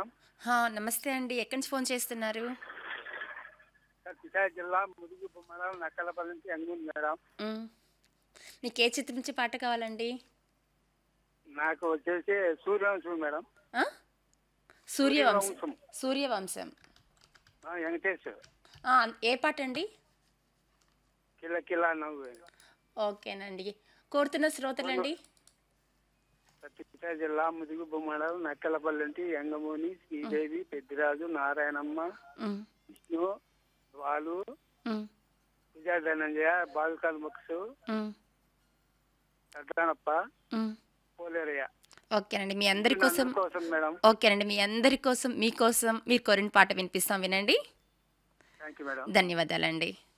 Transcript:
Madam హా, నమస్తే అండి ఎక్కడి నుంచి ఫోన్ చేస్తున్నారు సత్యసాయి జిల్లా ముదుగు బొమ్మరాలు నక్కలపల్లి నుంచి ఎంగుంది మేడం మ్. మీకు ఏ చిత్రం నుంచి పాట కావాలండి నాకు వచ్చేసి సూర్యవంశం మేడం ఆ? సూర్యవంశం సూర్యవంశం. సూర్యవంశం ఆ, వెంకటేష్ ఆ, ఏ పాట అండి కిల కిలా నవ్వు ఓకేనండి కోరుతున్న శ్రోతలండి సత్యసాయి జిల్లా ముదుగు బొమ్మరాలు నక్కలపల్లి నుంచి ఎంగమూని శ్రీదేవి పెద్దిరాజు నారాయణమ్మ మ్, విష్ణు వాళ్ళు మ్, విజయ ధనంజయ బాలుకాల్ ముక్సు మ్, సడ్డానప్ప మ్. పోలేరయ్య ఓకేనండి మీ అందరి కోసం కోసం మేడం ఓకేనండి మీ అందరి కోసం మీకోసం మీరు కోరిన పాట వినిపిస్తాం వినండి థ్యాంక్ యూ మేడం ధన్యవాదాలండి